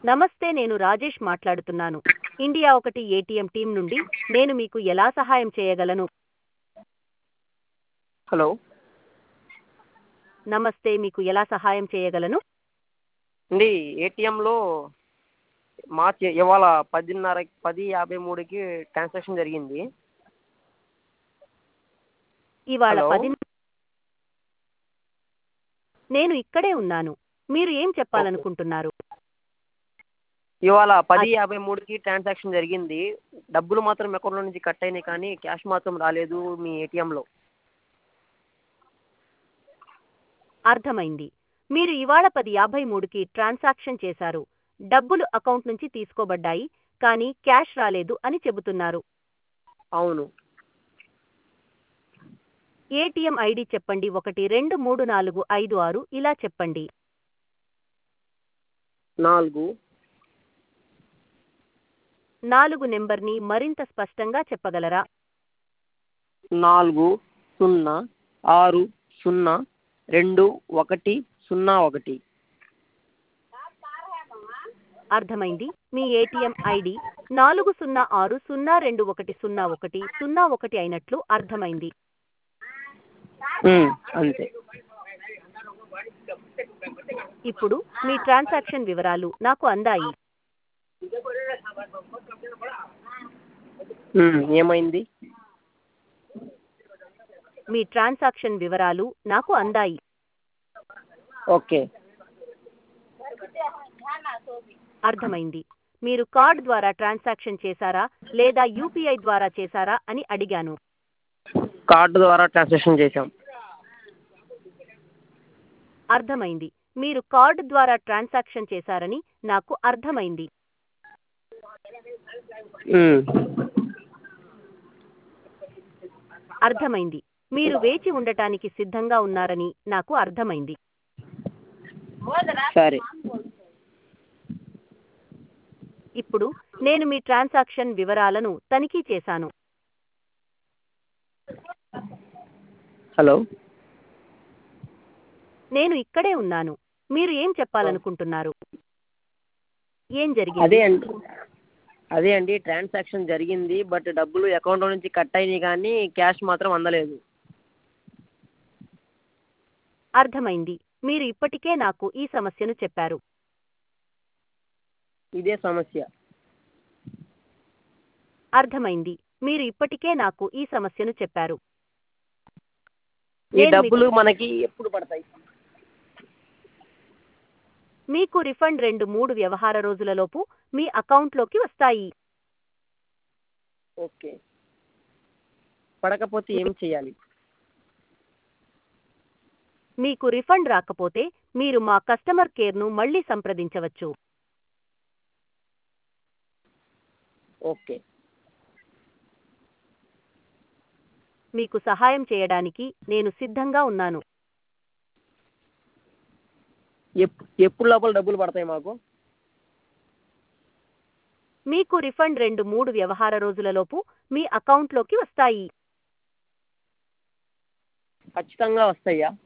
నమస్తే నేను రాజేష్ మాట్లాడుతున్నాను ఇండియా ఒకటి ఏటీఎం టీం నుండి నేను మీకు ఎలా సహాయం చేయగలను హలో నమస్తే మీకు ఎలా సహాయం చేయగలను అండి ఏటీఎంలో మార్చ్ ఇవాళ పదిన్నర పది యాభై మూడుకి ట్రాన్సాక్షన్ జరిగింది ఇవాళ హలో. పది నేను ఇక్కడే ఉన్నాను మీరు ఏం చెప్పాలనుకుంటున్నారు ఇవాళ పది యాభై మూడుకి ట్రాన్సాక్షన్ జరిగింది డబ్బులు మాత్రం అకౌంట్లో నుంచి కట్ అయినాయి కానీ క్యాష్ మాత్రం రాలేదు మీ ఏటీఎంలో అర్థమైంది మీరు ఇవాళ పది యాభై మూడుకి ట్రాన్సాక్షన్ చేశారు డబ్బులు అకౌంట్ నుంచి తీసుకోబడ్డాయి కానీ క్యాష్ రాలేదు అని చెబుతున్నారు అవును ఏటీఎం ఐడి చెప్పండి ఒకటి రెండు మూడు నాలుగు ఐదు ఆరు ఇలా చెప్పండి నాలుగు నాలుగు నెంబర్ని మరింత స్పష్టంగా చెప్పగలరా నాలుగు సున్నా ఆరు సున్నా రెండు ఒకటి సున్నా ఒకటి అర్థమైంది మీ ఏటీఎం ఐడి నాలుగు సున్నా ఆరు సున్నా రెండు ఒకటి సున్నా ఒకటి సున్నా ఒకటి అయినట్లు అర్థమైంది ఉమ్, అంతే ఇప్పుడు మీ ట్రాన్సాక్షన్ వివరాలు నాకు అందాయి ఉమ్, ఏమైంది మీ ట్రాన్సాక్షన్ వివరాలు నాకు అందాయి ఓకే అర్థమైంది మీరు కార్డ్ ద్వారా ట్రాన్సాక్షన్ చేశారా లేదా యూపీఐ ద్వారా చేశారా అని అడిగాను కార్డు ద్వారా ట్రాన్సాక్షన్ చేశాం అర్థమైంది మీరు కార్డు ద్వారా ట్రాన్సాక్షన్ చేశారని నాకు అర్థమైంది ఉమ్, అర్థమైంది మీరు వేచి ఉండటానికి సిద్ధంగా ఉన్నారని నాకు అర్థమైంది సరే ఇప్పుడు నేను మీ ట్రాన్సాక్షన్ వివరాలను తనిఖీ చేశాను హలో నేను ఇక్కడే ఉన్నాను మీరు ఏం చెప్పాలనుకుంటున్నారు ఏం అదే జరిగింది అండి అదే అండి ట్రాన్సాక్షన్ జరిగింది బట్ డబ్బులు అకౌంట్లో నుంచి కట్ అయినాయి కానీ క్యాష్ మాత్రం అందలేదు అర్థమైంది మీరు ఇప్పటికే నాకు ఈ సమస్యను చెప్పారు ఇదే సమస్య అర్థమైంది మీరు ఇప్పటికే నాకు ఈ సమస్యను చెప్పారు ఈ నేను డబ్బులు మనకి ఎప్పుడు పడతాయి మీకు రిఫండ్ రెండు మూడు వ్యవహార రోజులలోపు మీ అకౌంట్లోకి వస్తాయి ఓకే పడకపోతే ఏం చేయాలి మీకు రిఫండ్ రాకపోతే మీరు మా కస్టమర్ కేర్ను మళ్ళీ సంప్రదించవచ్చు ఓకే మీకు సహాయం చేయడానికి నేను సిద్ధంగా ఉన్నాను ఎప్- ఎప్పుడు లోపల డబ్బులు పడతాయి మాకు మీకు రిఫండ్ రెండు మూడు వ్యవహార రోజులలోపు మీ అకౌంట్లోకి వస్తాయి ఖచ్చితంగా వస్తాయా